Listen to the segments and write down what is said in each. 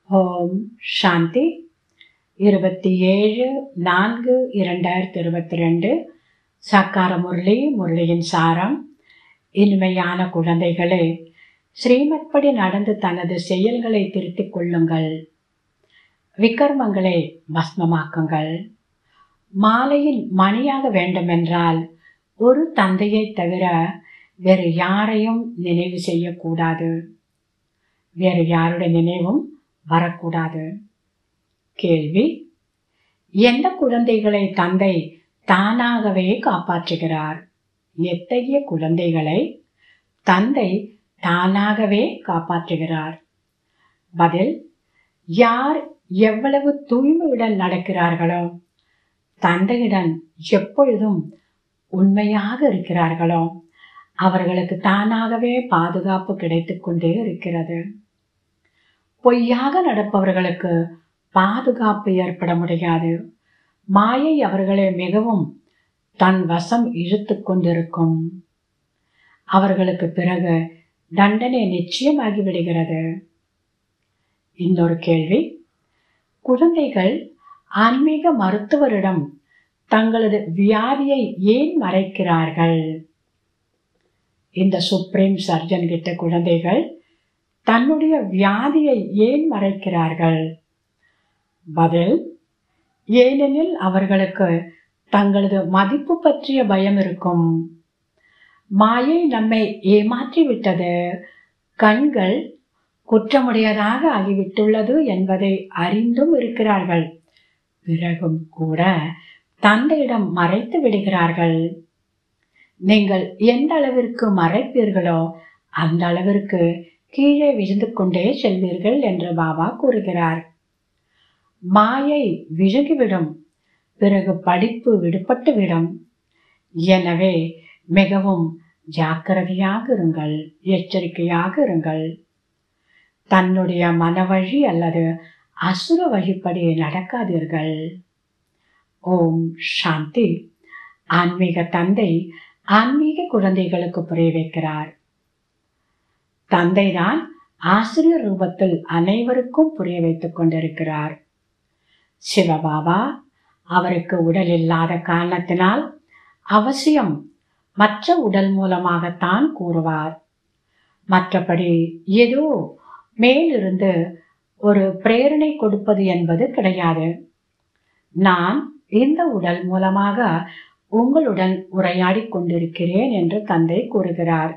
ஓம் சாந்தி இருபத்தி ஏழு நான்கு இரண்டாயிரத்தி இருபத்தி ரெண்டு சக்கார முரளி முரளியின் சாரம் இனிமையான குழந்தைகளே ஸ்ரீமத் படி நடந்து தனது செயல்களை திருத்திக் கொள்ளுங்கள் விக்கர்மங்களை பஸ்மமாக்குங்கள் மாலையில் மணியாக வேண்டுமென்றால் ஒரு தந்தையை தவிர வேறு யாரையும் நினைவு செய்யக்கூடாது வேறு யாருடைய நினைவும் வரக்கூடாது கேள்வி எந்த குழந்தைகளை தந்தை தானாகவே காப்பாற்றுகிறார் எத்தகைய குழந்தைகளை தந்தை தானாகவே காப்பாற்றுகிறார் பதில் யார் எவ்வளவு தூய்மையுடன் நடக்கிறார்களோ தந்தையுடன் எப்பொழுதும் உண்மையாக இருக்கிறார்களோ அவர்களுக்கு தானாகவே பாதுகாப்பு கிடைத்துக் கொண்டே இருக்கிறது பொய்யாக நடப்பவர்களுக்கு பாதுகாப்பு ஏற்பட முடியாது மாயை அவர்களை மிகவும் தன் வசம் இழுத்து கொண்டிருக்கும் அவர்களுக்கு பிறகு தண்டனை நிச்சயமாகி விடுகிறது இன்னொரு கேள்வி குழந்தைகள் ஆன்மீக மருத்துவரிடம் தங்களது வியாதியை ஏன் மறைக்கிறார்கள் இந்த சுப்ரீம் சர்ஜன் கிட்ட குழந்தைகள் தன்னுடைய வியாதியை ஏன் மறைக்கிறார்கள் பதில் ஏனெனில் அவர்களுக்கு தங்களது மதிப்பு பற்றிய பயம் இருக்கும் மாயை நம்மை ஏமாற்றி விட்டது கண்கள் குற்றமுடையதாக ஆகிவிட்டுள்ளது என்பதை அறிந்தும் இருக்கிறார்கள் பிறகும் கூட தந்தையிடம் மறைத்து விடுகிறார்கள் நீங்கள் எந்த அளவிற்கு மறைப்பீர்களோ அந்த அளவிற்கு கீழே விழுந்து கொண்டே செல்வீர்கள் என்று பாபா கூறுகிறார் மாயை விழுகிவிடும் பிறகு படிப்பு விடுபட்டு விடும் எனவே மிகவும் ஜாக்கிரதையாக இருங்கள் எச்சரிக்கையாக இருங்கள் தன்னுடைய மனவழி அல்லது அசுர வழிப்படி நடக்காதீர்கள் ஓம் சாந்தி ஆன்மீக தந்தை ஆன்மீக குழந்தைகளுக்கு புரிய வைக்கிறார் தந்தைதான் ஆசிரியர் ரூபத்தில் அனைவருக்கும் புரிய வைத்துக் கொண்டிருக்கிறார் சிவபாபா அவருக்கு உடல் இல்லாத காரணத்தினால் அவசியம் மற்ற உடல் மூலமாகத்தான் கூறுவார் மற்றபடி ஏதோ மேலிருந்து ஒரு பிரேரணை கொடுப்பது என்பது கிடையாது நான் இந்த உடல் மூலமாக உங்களுடன் உரையாடி கொண்டிருக்கிறேன் என்று தந்தை கூறுகிறார்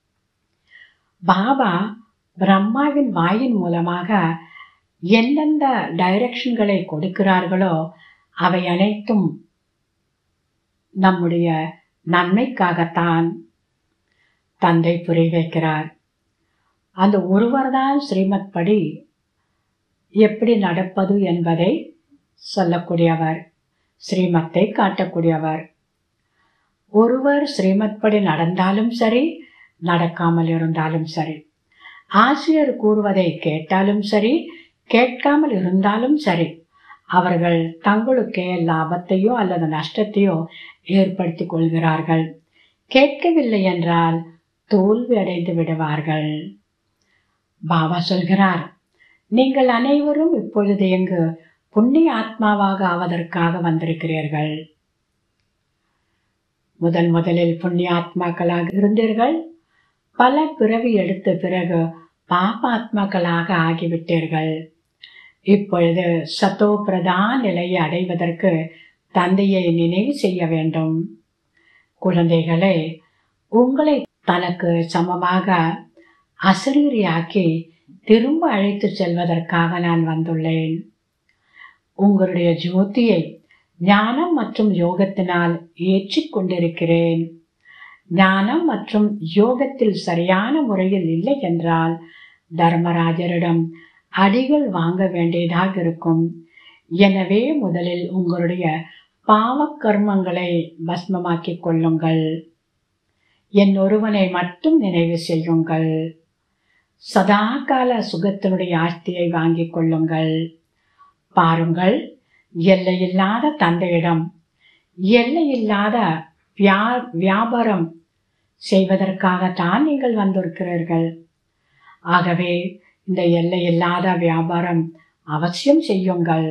பாபா பிரம்மாவின் வாயின் மூலமாக எந்தெந்த டைரக்ஷன்களை கொடுக்கிறார்களோ அவை அனைத்தும் நம்முடைய நன்மைக்காகத்தான் தந்தை புரிய வைக்கிறார் அந்த ஒருவர்தான் ஸ்ரீமத் படி எப்படி நடப்பது என்பதை சொல்லக்கூடியவர் ஸ்ரீமத்தை காட்டக்கூடியவர் ஒருவர் ஸ்ரீமத் படி நடந்தாலும் சரி நடக்காமல் இருந்தாலும் சரி ஆசிரியர் கூறுவதை கேட்டாலும் சரி கேட்காமல் இருந்தாலும் சரி அவர்கள் தங்களுக்கே லாபத்தையோ அல்லது நஷ்டத்தையோ ஏற்படுத்தி கொள்கிறார்கள் கேட்கவில்லை என்றால் தோல்வி அடைந்து விடுவார்கள் பாபா சொல்கிறார் நீங்கள் அனைவரும் இப்பொழுது எங்கு புண்ணிய ஆத்மாவாக ஆவதற்காக வந்திருக்கிறீர்கள் முதன் முதலில் புண்ணிய ஆத்மாக்களாக இருந்தீர்கள் பல பிறவி எடுத்த பிறகு பாபாத்மாக்களாக ஆகிவிட்டீர்கள் இப்பொழுது சத்தோ பிரதான் நிலையை அடைவதற்கு தந்தையை நினைவு செய்ய வேண்டும் குழந்தைகளே உங்களை தனக்கு சமமாக அசரீரியாக்கி திரும்ப அழைத்து செல்வதற்காக நான் வந்துள்ளேன் உங்களுடைய ஜோதியை ஞானம் மற்றும் யோகத்தினால் ஏற்றிக் கொண்டிருக்கிறேன் ஞானம் மற்றும் யோகத்தில் சரியான முறையில் இல்லை என்றால் தர்மராஜரிடம் அடிகள் வாங்க வேண்டியதாக இருக்கும் எனவே முதலில் உங்களுடைய பாவ கர்மங்களை பஸ்மமாக்கிக் கொள்ளுங்கள் என் ஒருவனை மட்டும் நினைவு செய்யுங்கள் சதா கால சுகத்தினுடைய ஆஸ்தியை வாங்கிக் கொள்ளுங்கள் பாருங்கள் எல்லையில்லாத தந்தையிடம் எல்லையில்லாத வியா வியாபாரம் செய்வதற்காகத்தான் நீங்கள் வந்திருக்கிறீர்கள் ஆகவே இந்த எல்லை இல்லாத வியாபாரம் அவசியம் செய்யுங்கள்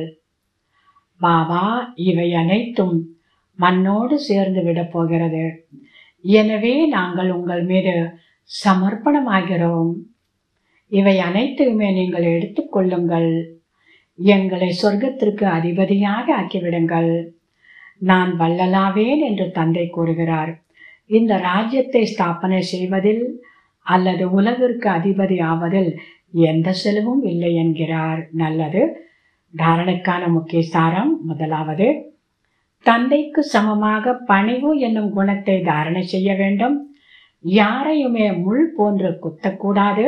பாபா இவை அனைத்தும் மண்ணோடு சேர்ந்து விடப் போகிறது எனவே நாங்கள் உங்கள் மீது சமர்ப்பணமாகிறோம் இவை அனைத்தையுமே நீங்கள் எடுத்துக்கொள்ளுங்கள் எங்களை சொர்க்கத்திற்கு அதிபதியாக ஆக்கிவிடுங்கள் நான் வள்ளலாவேன் என்று தந்தை கூறுகிறார் இந்த ராஜ்யத்தை ஸ்தாபனை செய்வதில் அல்லது உலகிற்கு அதிபதி ஆவதில் எந்த செலவும் இல்லை என்கிறார் நல்லது தாரணைக்கான முக்கிய சாரம் முதலாவது தந்தைக்கு சமமாக பணிவு என்னும் குணத்தை தாரணை செய்ய வேண்டும் யாரையுமே முள் போன்று குத்தக்கூடாது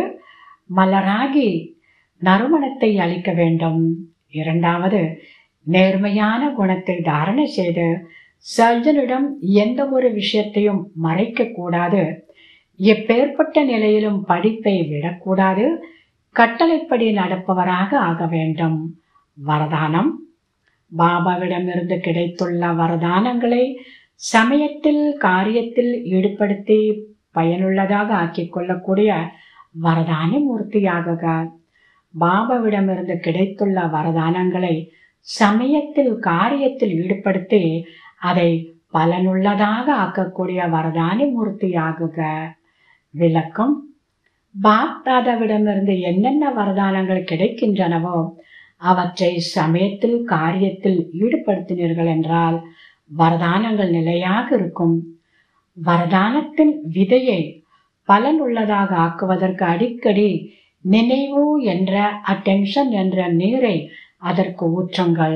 மலராகி நறுமணத்தை அளிக்க வேண்டும் இரண்டாவது நேர்மையான குணத்தை தாரணை செய்து சர்ஜனிடம் எந்த ஒரு விஷயத்தையும் மறைக்க கூடாது எப்பேற்பட்ட நிலையிலும் படிப்பை விடக்கூடாது கட்டளைப்படி நடப்பவராக ஆக வேண்டும் வரதானம் பாபாவிடமிருந்து கிடைத்துள்ள வரதானங்களை சமயத்தில் காரியத்தில் ஈடுபடுத்தி பயனுள்ளதாக ஆக்கிக் கொள்ளக்கூடிய வரதான மூர்த்தியாகுக பாபாவிடமிருந்து கிடைத்துள்ள வரதானங்களை சமயத்தில் காரியத்தில் ஈடுபடுத்தி அதை பலனுள்ளதாக ஆக்கக்கூடிய வரதான மூர்த்தியாகுக விளக்கம் பாப்தாதாவிடமிருந்து என்னென்ன வரதானங்கள் கிடைக்கின்றனவோ அவற்றை சமயத்தில் காரியத்தில் ஈடுபடுத்தினீர்கள் என்றால் வரதானங்கள் நிலையாக இருக்கும் வரதானத்தின் விதையை பலனுள்ளதாக ஆக்குவதற்கு அடிக்கடி நினைவு என்ற அட்டென்ஷன் என்ற நீரை அதற்கு ஊற்றுங்கள்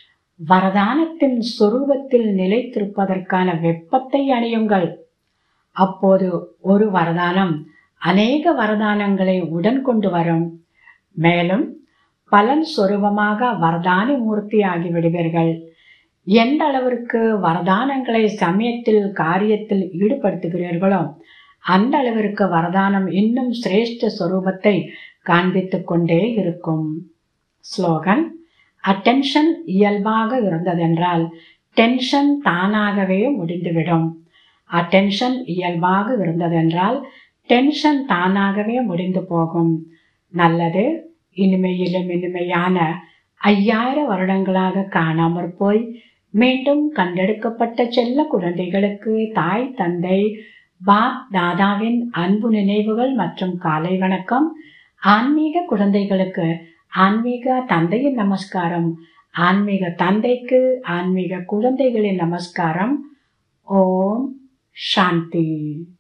வரதானத்தின் சொரூபத்தில் நிலைத்திருப்பதற்கான வெப்பத்தை அணியுங்கள் அப்போது ஒரு வரதானம் அநேக வரதானங்களை உடன் கொண்டு வரும் மேலும் பலன் சொரூபமாக வரதான மூர்த்தி ஆகிவிடுவீர்கள் எந்த அளவிற்கு வரதானங்களை சமயத்தில் காரியத்தில் ஈடுபடுத்துகிறீர்களோ அந்த அளவிற்கு வரதானம் இன்னும் சிரேஷ்ட சொரூபத்தை காண்பித்துக் கொண்டே இருக்கும் ஸ்லோகன் அட்டென்ஷன் இயல்பாக இருந்ததென்றால் டென்ஷன் தானாகவே முடிந்துவிடும் அட்டென்ஷன் இயல்பாக இருந்ததென்றால் டென்ஷன் தானாகவே முடிந்து போகும் நல்லது இனிமையிலும் இனிமையான ஐயாயிரம் வருடங்களாக காணாமற் போய் மீண்டும் கண்டெடுக்கப்பட்ட செல்ல குழந்தைகளுக்கு தாய் தந்தை பாப் தாதாவின் அன்பு நினைவுகள் மற்றும் காலை வணக்கம் ஆன்மீக குழந்தைகளுக்கு ஆன்மீக தந்தையின் நமஸ்காரம் ஆன்மீக தந்தைக்கு ஆன்மீக குழந்தைகளின் நமஸ்காரம் ஓம் சாந்தி